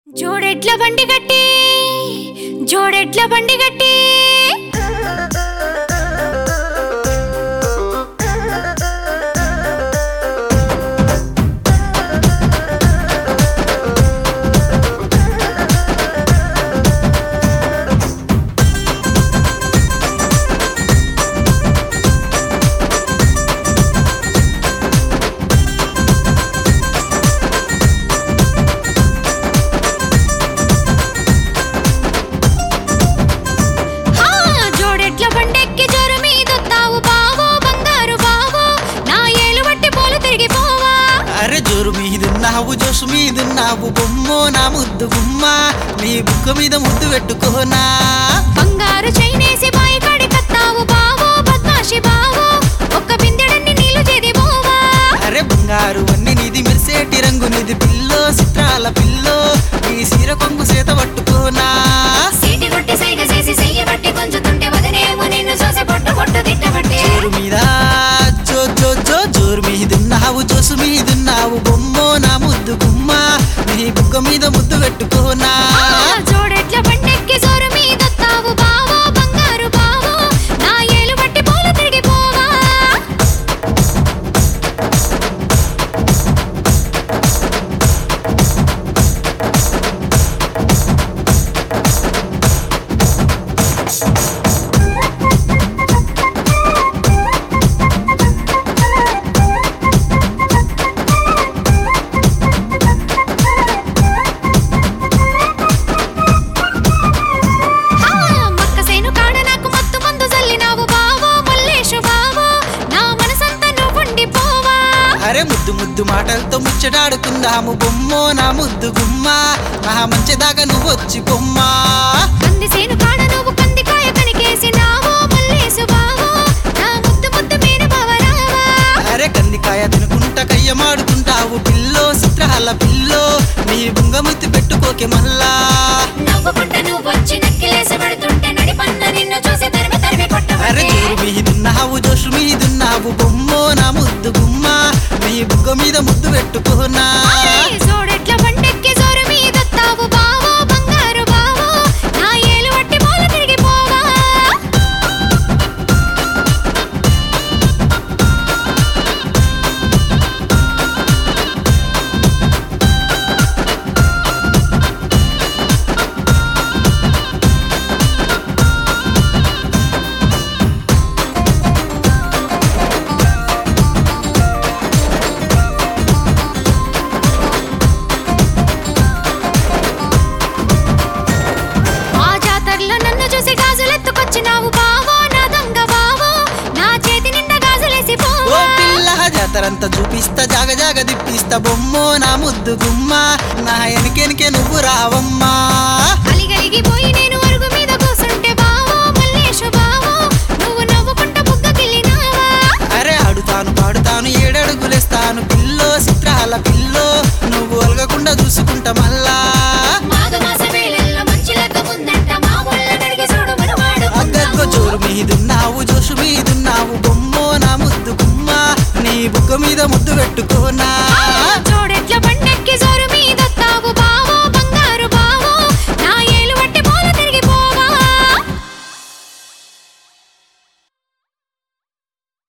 జోడెడ్ల బండి గట్టి జోడెడ్ల బండి గట్టి హా, జోడెడ్ల బండెక్కి జోరు మీదొత్తావు బావో బంగారు బావో నా ఏలు బట్టి పోలు తిరిగిపోవా అరే జోరు మీదున్నావు జోసు మీదున్నావు బొమ్మో నా ముద్దు గుమ్మ నీ బుక్క మీద ముద్దు పెట్టుకోనా బంగారు చైనేసి బాయి కాడి కత్తావు బావో బద్మాషి బావో ఒక్క బిందెడన్ని నీళ్లు చెదిపోవా అరే బంగారు అన్ని నిధి మెరిసేటి రంగు నిధి పిల్లో చిత్రాల పిల్లో నీ సీర కొంగు సేత పట్టుకోనా సీటి కొట్టి సైగ చేసి చెయ్యి బట్టి కొంచుతుంటే వదినేమో నిన్ను చూసి పొట్టు పొట్టు తిట్టబట్టే జోరు మీద జో జో జో జోరు మీదున్నావు జోసు మీదున్నావు బొమ్మో నా ముద్దు గుమ్మ నీ బుక్క మీద ముద్దు పెట్టుకోనా ఆ, జోడెడ్ల బండెక్కి జోరు మీదొత్తావు బావో బంగారు బావో నా ఏలు బట్టి పోలు తిరిగిపోవా హా, మక్కసేను కాడ నాకు మత్తు మందు జల్లినావు బావో మల్లేషు బావో నా మనసంతా నువ్వుండిపోవా అరే ముద్దు ముద్దు మాటలతో ముచ్చటాడుకుందాము బొమ్మో నా ముద్దు గుమ్మ నా మంచిదాకా నువ్వు వచ్చి బొమ్మ కందిసేను కాడ నువ్వు కందికాయ కనికేసినావో మల్లేసు బావో నా ముద్దు ముద్దు మేను బావరావా అరే కందికాయ తినుకుంటా కయ్యమాడుకుంటావు పిల్లో చిత్రాల పిల్లో నీ బుంగముత్తి పెట్టుకోకే మళ్ళా నవ్వుకుంటా నువ్వు వచ్చి నక్కిలేసి పడుతుంటే నడిపన్న నిన్ను చూసి తరిమి తరిమి అరే కొట్టబట్టే జోరు మీదున్నావు జోషు మీదున్నావు బొమ్మో నా ముద్దు గుమ్మ నీ బుగ్గ మీద ముద్దు పెట్టుకోనా జోడెట్ల బండెక్కి జోరు మీదొత్తావు బావో బంగారు బావో నా ఏలు వట్టి పోలు తిరిగిపోవా ఆ జాతరలో నన్ను చూసి గాజులెత్తుకొచ్చినావు బావో నా దొంగ బావో నా చేతి నిండా గాజులేసి ఓ పోవా పిల్ల జాతరంతా చూపిస్తా జాగ జాగ దిప్పిస్తా బొమ్మో నా ముద్దు గుమ్మ నా ఎనికెనికే నువ్వు రావమ్మా అలిగలిగిపోయి నేను అరుగు మీద కూసుంటే బావో మల్లేషు బావో నువ్వు నవ్వుకుంటా బుగ్గ కిల్లినావా అరే ఆడుతాను పాడుతాను ఏడడుగులేస్తాను పిల్లో చిత్రాల పిల్లో నువ్వు అలగకుండా చూసుకుంటా మళ్ళా మాఘ మాస వేళల్లో మంచి లెక్క ఉందంట మా ఊళ్ళ నడిగి చూడు మనవాడు అగ్గగ్గ జోరు మీదున్నావు జోషు మీదున్నావు బొమ్మో నా ముద్దు గుమ్మ నీ బుగ్గ మీద ముద్దు పెట్టుకోనా జోడు